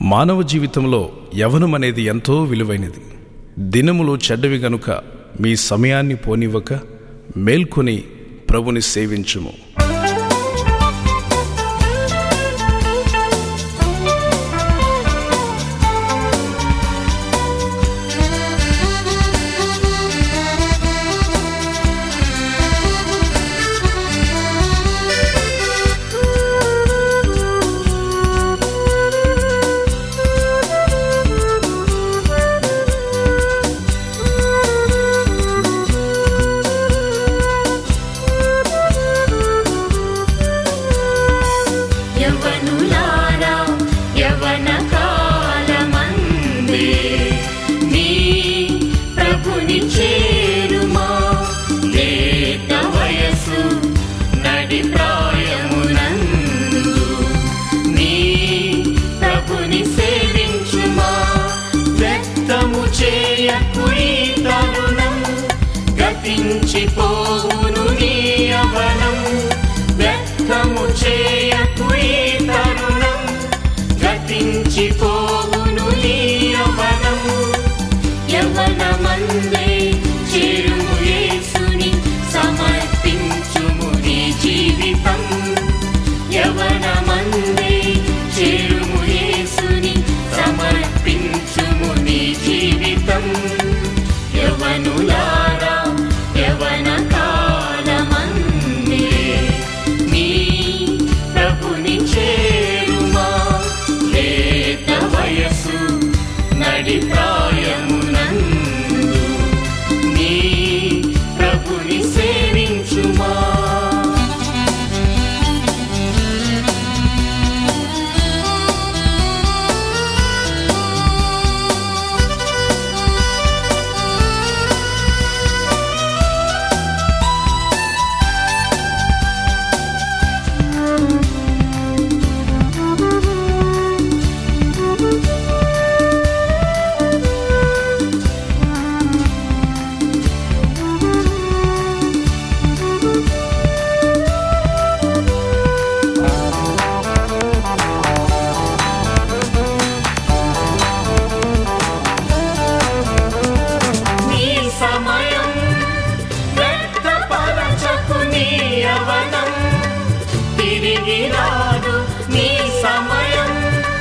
మానవ జీవితంలో యవనం అనేది ఎంతో విలువైనది దినములు చెడ్డవి గనుక మీ సమయాన్ని పోనివ్వక మేల్కొని ప్రభుని సేవించుము యవ్వనులారా యవ్వన కాలమందే నీ ప్రభుని చేరుమా లేత వయసు నడి ప్రాయమునందు నీ ప్రభుని సేవించుమా వ్యక్తము చేయకు ఈ తరుణం గతించిపోవును నీ యవనం వ్యక్తము చేయకు ఈ తరుణం గతించిపోవును నీ యవనం యవనమందే చేరుము యేసుని సమర్పించుము నీ జీవితం యవనమందే చేరుము యేసుని సమర్పించుము నీ జీవితం యవనులారా యవన కాలమందే నీ ప్రభుని చేరుమా లేత వయసు నడి ప్రాయమునందు నీ ప్రభుని సేవించుమా నీ సమయం వ్యక్తపరచకు నీ యవనం తిరిగి రాదు నీ సమయం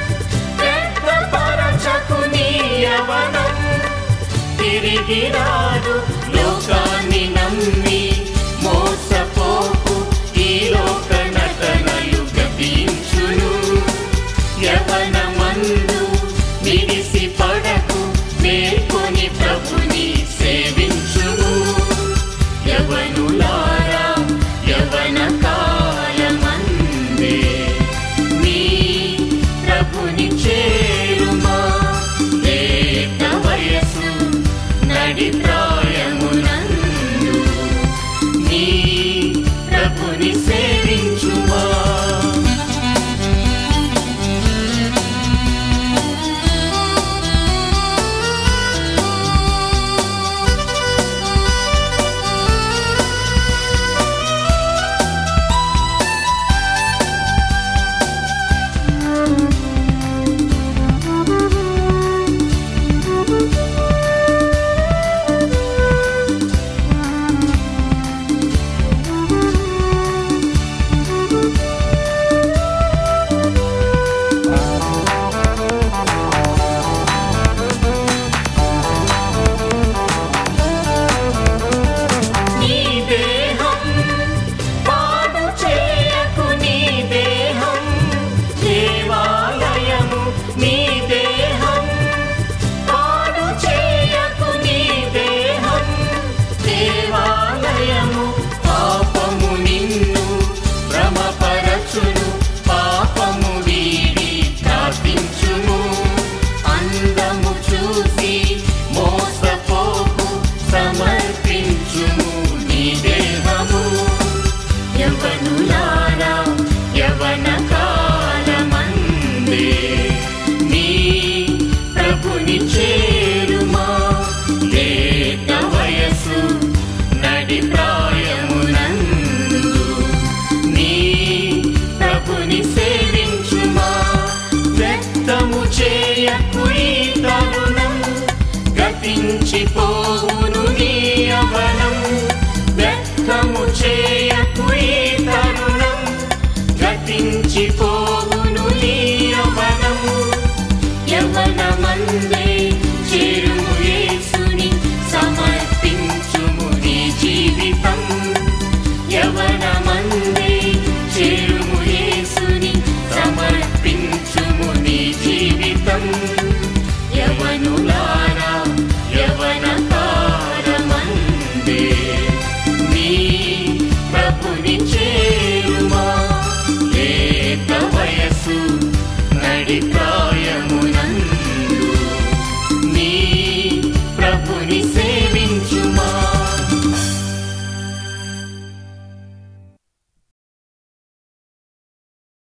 వ్యక్తపరచకు నీ యవనం తిరిగి రాదు లోకాన్ని నమ్మి మోసపోకు ఈ లోక నటనలు గతించును యవనమందు నిడిసి పడకు మేల్కొని ప్రభుని సేవించుము యవనులారా యవన కాలమందే నీ ప్రభుని చేరుమా లేత వయసు నడి ప్రాయమునందు నీ ప్రభుని సేవించుమా నీ దేహం పాడు చేయకు నీ దేహం దేవాలయము నీ దేహం పాడు చేయకు నీ దేహం దేవాలయము పాపము నిన్ను భ్రమపరచును పాపము వీడి ప్రార్థించుము అందము చూసి మోసపోకు సమర్పించుము నీ దేహము యవనులారా యవన కాలమందే నీ ప్రభుని చేరుమా లేత వయసు నడి ప్రాయమునందు నీ ప్రభుని సేవించుమా వ్యక్తము చే చేయకు ఈ తరుణం గతించిపోవును నీ యవనం వ్యర్థము చేయకు ఈ తరుణం గతించిపోవును నీ యవనం యవనమందే చేరుము యేసుని సమర్పించుము నీ జీవితం యవనమందే చేరుము యేసుని సమర్పించుము నీ జీవితం యవనులారా యవన తారమందే నీ ప్రభుని చేరుమా లేత వయసు నడిప